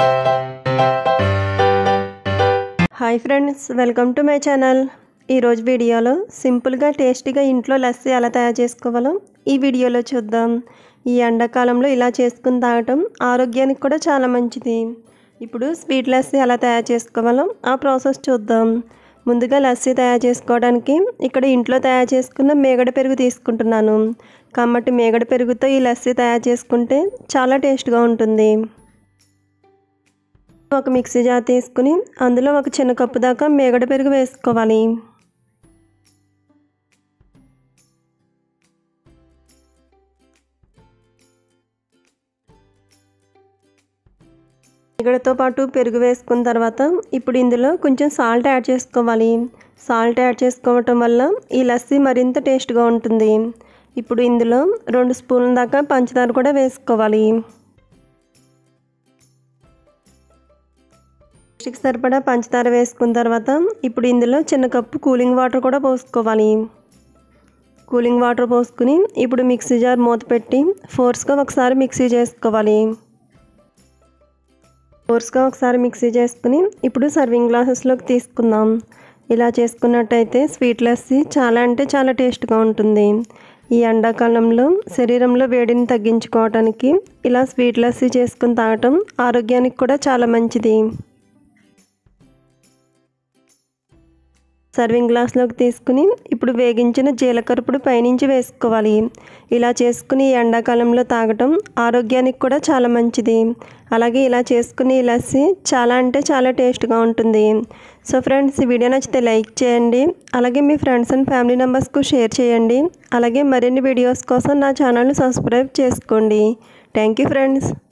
hi friends welcome to my channel ఈరోజు వీడియోలో సింపుల్గా టేస్టీగా ఇంట్లో లస్సీ ఎలా తయారు చేసుకోవాలో ఈ వీడియోలో చూద్దాం ఈ ఎండాకాలంలో ఇలా చేసుకుని తాగటం ఆరోగ్యానికి కూడా చాలా మంచిది ఇప్పుడు స్వీట్ లస్సీ ఎలా తయారు చేసుకోవాలో ఆ ప్రాసెస్ చూద్దాం ముందుగా లస్సీ తయారు చేసుకోవడానికి ఇక్కడ ఇంట్లో తయారు చేసుకున్న మేగడ పెరుగు తీసుకుంటున్నాను కమ్మటి మేగడ పెరుగుతో ఈ లస్సీ తయారు చేసుకుంటే చాలా టేస్ట్గా ఉంటుంది ఒక మిక్సీ జార్ తీసుకుని అందులో ఒక చిన్న కప్పు దాకా మేగడ పెరుగు వేసుకోవాలి మేగడతో పాటు పెరుగు వేసుకున్న తర్వాత ఇప్పుడు ఇందులో కొంచెం సాల్ట్ యాడ్ చేసుకోవాలి సాల్ట్ యాడ్ చేసుకోవటం వల్ల ఈ లస్సీ మరింత టేస్ట్గా ఉంటుంది ఇప్పుడు ఇందులో రెండు స్పూన్ల దాకా పంచదార కూడా వేసుకోవాలి రుచికి సరిపడా పంచదార వేసుకున్న తర్వాత ఇప్పుడు ఇందులో చిన్న కప్పు కూలింగ్ వాటర్ కూడా పోసుకోవాలి కూలింగ్ వాటర్ పోసుకుని ఇప్పుడు మిక్సీ జార్ మూత పెట్టి ఫోర్స్గా ఒకసారి మిక్సీ చేసుకోవాలి ఫోర్స్గా ఒకసారి మిక్సీ చేసుకుని ఇప్పుడు సర్వింగ్ గ్లాసెస్లోకి తీసుకుందాం ఇలా చేసుకున్నట్టయితే స్వీట్ లస్సీ చాలా అంటే చాలా టేస్ట్గా ఉంటుంది ఈ ఎండాకాలంలో శరీరంలో వేడిని తగ్గించుకోవడానికి ఇలా స్వీట్ లస్సీ చేసుకుని తాగటం ఆరోగ్యానికి కూడా చాలా మంచిది సర్వింగ్ గ్లాస్లోకి తీసుకుని ఇప్పుడు వేగించిన జీలకర్ర పొడి పైనుంచి వేసుకోవాలి ఇలా చేసుకుని ఎండాకాలంలో తాగటం ఆరోగ్యానికి కూడా చాలా మంచిది అలాగే ఇలా చేసుకుని ఈ లస్సీ చాలా అంటే చాలా టేస్ట్గా ఉంటుంది సో ఫ్రెండ్స్ ఈ వీడియో నచ్చితే లైక్ చేయండి అలాగే మీ ఫ్రెండ్స్ అండ్ ఫ్యామిలీ మెంబర్స్కు షేర్ చేయండి అలాగే మరిన్ని వీడియోస్ కోసం నా ఛానల్ని సబ్స్క్రైబ్ చేసుకోండి థ్యాంక్ యూ ఫ్రెండ్స్